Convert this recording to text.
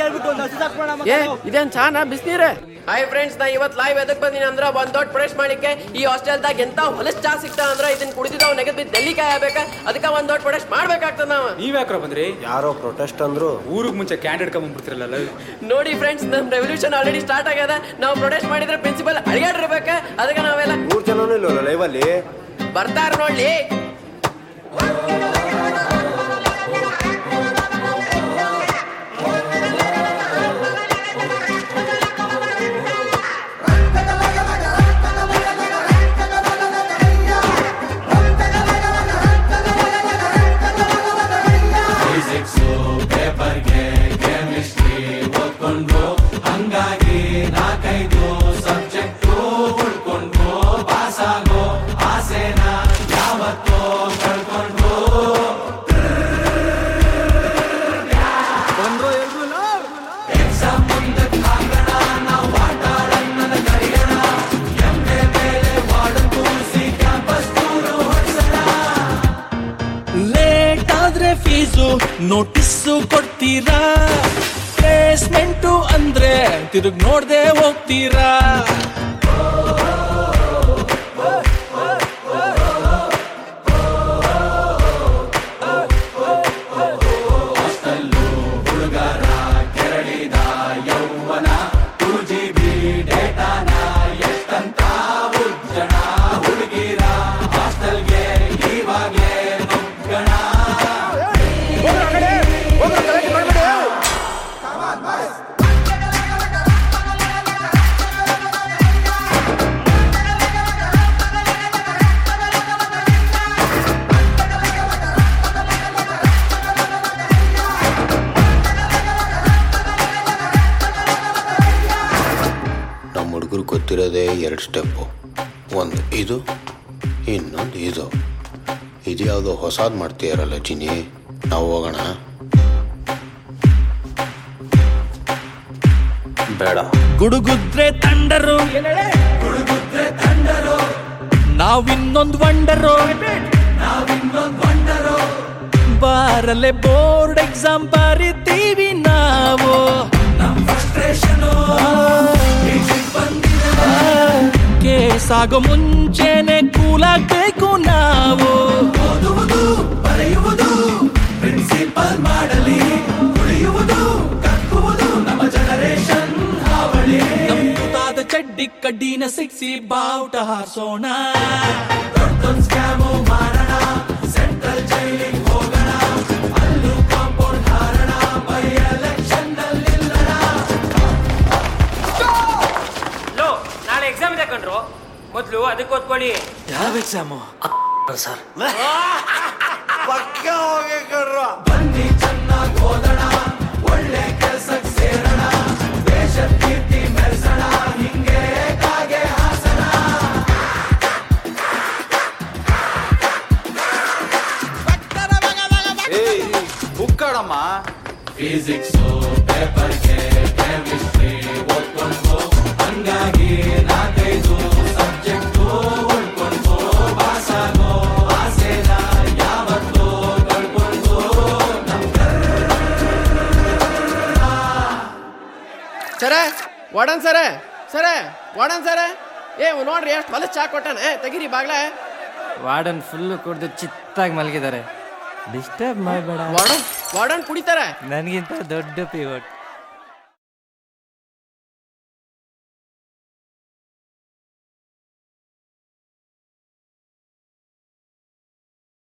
ಹೇಳ್ಬಿಟ್ಟು ಒಂದು ಹಸು ಸಾಕ್ಬೋಣ ಏ ಇದೇನ್ ಚಾನ ಬಿಸ್ನೀರೇ ಹಾಯ್ ಫ್ರೆಂಡ್ಸ್ ನಾ ಇವತ್ ಲೈವ್ ಎದಕ್ ಬಂದಿನಿ ಅಂದ್ರ ಒಂದ್ ದೊಡ್ಡ ಪ್ರೊಡಕ್ಟ್ ಮಾಡಿಕ್ಕೆ ಈ ಹಾಸ್ಟೆಲ್ದಾಗ ಎಂತ ಹೊಲಸ್ ಚಾ ಸಿಗ್ತಾ ಅಂದ್ರ ಇದನ್ನ ಕುಡಿದಿದ್ದಾವ್ ನೆಗದ್ ಬಿದ್ದು ಡೆಲ್ಲಿ ಕಾಯಬೇಕ ಅದಕ್ಕ ಒಂದ್ ದೊಡ್ಡ ಪ್ರೊಡಕ್ಟ್ ಮಾಡ್ಬೇಕಾಗ್ತದ ನಾವ ನೀವ್ಯಾಕ್ರ ಬಂದ್ರಿ ಯಾರೋ ಪ್ರೊಟೆಸ್ಟ್ ಅಂದ್ರು ಊರಿಗೆ ಮುಂಚೆ ಕ್ಯಾಂಡಿಡೇಟ್ ಕಮ್ಮಂಬಿಡ್ತಿರಲ್ಲ ನೋಡಿ ಫ್ರೆಂಡ್ಸ್ ನಮ್ ರೆವಲ್ಯೂಷನ್ ಆಲ್ರೆಡಿ ಸ್ಟಾರ್ಟ್ ಆಗ್ಯದ ನಾವು ಪ್ರೊಡಕ್ಟ್ ಮಾಡಿದ್ರೆ ಪ್ರಿನ್ಸಿಪಲ್ ಅಳಿಗಾಡಿರ್ಬೇಕ ಅದಕ್ಕೆ ನಾವೆಲ್ಲ ಮೂರ್ ಜನನೂ ಇಲ್ವಲ್ಲ ಲೈವಲ್ಲಿ ಬರ್ತಾರ ನೋಡ್ಲಿ ಲೇಟ್ ಆದ್ರೆ ಫೀಸು ನೋಟಿಸ್ಸು ಕೊಡ್ತೀರಾ ಪ್ಲೇಸ್ಮೆಂಟು ಅಂದ್ರೆ ತಿರುಗ್ ನೋಡ್ದೆ ಹೋಗ್ತೀರಾ ನಮ್ಮ ಹುಡುಗರು ಗೊತ್ತಿರೋದೇ ಎರಡು ಸ್ಟೆಪ್ಪು ಒಂದು ಇದು ಇನ್ನೊಂದು ಇದು ಇದು ಯಾವುದೋ ಹೊಸಾದ್ ಮಾಡ್ತೀಯಾರಲ್ಲ ಜಿನಿ ನಾವು ಹೋಗೋಣ ಬೇಡ ಗುಡುಗುದ್ರೆ ತಂಡರು ನಾವಿನ್ನೊಂದ್ ವಂಡರು ಬಾರಲೆ ಬೋರ್ಡ್ ಎಕ್ಸಾಮ್ ಬರಿತೀವಿ ನಾವು ಕೇಸ್ ಆಗೋ ಮುಂಚೆನೆ ಕೂಲಾಗ್ಬೇಕು ನಾವು ನಮ್ಮದಾದ ಚಡ್ಡಿ ಕಡ್ಡಿನ ಸಿಕ್ಸಿ ಬಾವುಟ ಹಾರಿಸೋಣ ಲೋ ನಾಳೆ ಎಕ್ಸಾಮ್ ಇದೆ ಕಣ್ರು ಮೊದ್ಲು ಅದಕ್ಕೆ ಓದ್ಕೊಳ್ಳಿ ಯಾವ ಎಕ್ಸಾಮು ಏಯ್ ಬುಕ್ಕಾಡಮ್ಮ ಸರ ವಾಡನ್ ಸರ ಸರ ವಾಡನ್ ಸರ ಏ ಇವ್ ನೋಡ್ರಿ ಎಷ್ಟು ಹೊಲಸ್ ಚಾ ಕೊಟ್ಟಾನ ಏ ತೆಗೀರಿ ಬಾಗ್ಲ ವಾರ್ಡನ್ ಫುಲ್ ಕುಡ್ದು ಚಿತ್ತಾಗಿ ಮಲಗಿದ್ದಾರೆ ಡಿಸ್ಟರ್ಬ್ ಮಾಡಬೇಡ ವಾರ್ಡನ್ ವಾರ್ಡನ್ ಕುಡಿತಾರ ನನಗಿಂತ ದೊಡ್ಡ ಪಿವಟ್